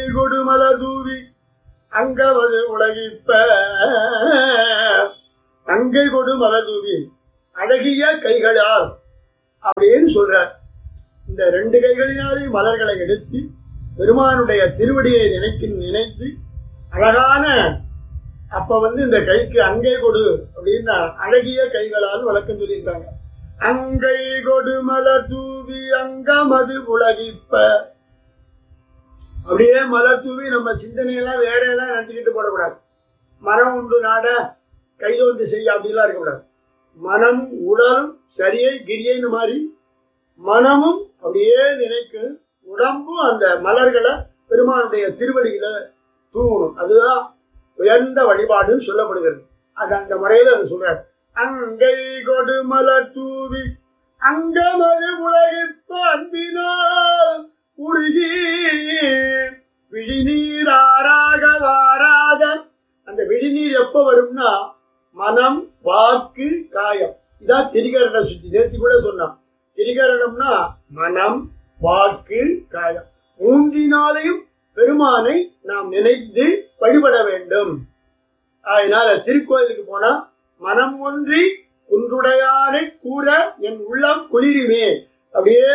கொடு மலர் தூவி அங்கவது உலகிப்ப அங்கை கொடு மலர் தூவி அழகிய கைகளால் அப்படின்னு சொல்றார் இந்த ரெண்டு கைகளினாலே மலர்களை எடுத்து பெருமானுடைய திருவடியை நினைக்கு நினைத்து அழகான அப்ப வந்து இந்த கைக்கு அங்கை கொடு அப்படின்னா அழகிய கைகளால் வழக்கம் சொல்லியிருக்காங்க அங்கை கொடு மலர் தூவி அங்கமது உலகிப்ப அப்படியே மலர் தூவி நம்ம சிந்தனையெல்லாம் வேற எல்லாம் நினைச்சுக்கிட்டு போடக்கூடாது மனம் உண்டு நாட கைதோன்று செய்ய அப்படிலாம் இருக்கக்கூடாது மனம் உடலும் சரியை கிரியைன்னு மாதிரி மனமும் அப்படியே நினைக்கும் உடம்பும் அந்த மலர்களை பெருமானுடைய திருவடிகளை தூவணும் அதுதான் உயர்ந்த வழிபாடுன்னு சொல்லப்படுகிறது அது அந்த முறையில அது சொல்றாரு அங்கை கொடு மலர் தூவி அங்கமது உலகிற்ப அன்பினால் உருகி விழிநீர் ஆறாக வாராத அந்த விழிநீர் எப்ப வரும்னா மனம் வாக்கு காயம் இதான் திரிகரண சுத்தி நேத்தி கூட சொன்னான் திரிகரணம்னா மனம் வாக்கு காயம் மூன்றினாலையும் பெருமானை நாம் நினைத்து வழிபட வேண்டும் அதனால திருக்கோயிலுக்கு போனா மனம் ஒன்றி குன்றுடையானை கூற என் உள்ளம் குளிருமே அப்படியே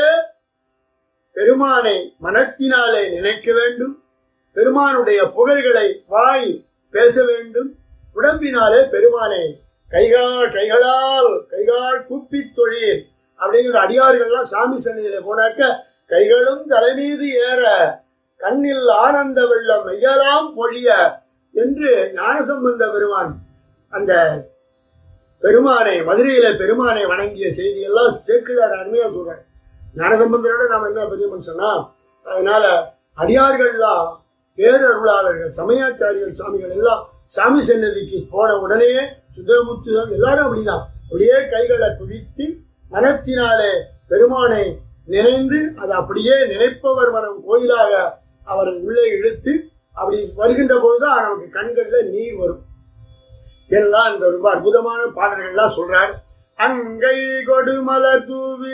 பெருமானை மனத்தினாலே நினைக்க வேண்டும் பெருமானுடைய புகழ்களை வாய் பேச வேண்டும் உடம்பினாலே பெருமானை கைகால் கைகளால் கைகால் கூப்பி தொழில் அப்படிங்கிற அடியார்கள்லாம் சாமி சன்னிதியில போனாக்க கைகளும் தலைமீது ஏற கண்ணில் ஆனந்த வெள்ளம் மெய்யலாம் பொழிய என்று ஞானசம்பந்த பெருமான் அந்த பெருமானை மதுரையில பெருமானை வணங்கிய செய்தியெல்லாம் சேக்கிழார் அருமையா சொல்றார் ஞானசம்பந்தரோட நாம என்ன பெரிய மனுஷனா அதனால அடியார்கள்லாம் பேரருளாளர்கள் சமயாச்சாரியர் சுவாமிகள் எல்லாம் சாமி சன்னதிக்கு போன உடனே சுந்தரமுத்து எல்லாரும் அப்படிதான் அப்படியே கைகளை குவித்து மனத்தினாலே பெருமானை நினைந்து அதை அப்படியே நினைப்பவர் மனம் கோயிலாக அவரை உள்ளே இழுத்து அப்படி வருகின்ற பொழுதுதான் நமக்கு கண்கள்ல நீர் வரும் எல்லாம் இந்த ரொம்ப அற்புதமான பாடல்கள்லாம் சொல்றார் அங்கை கொடு மலர் தூவி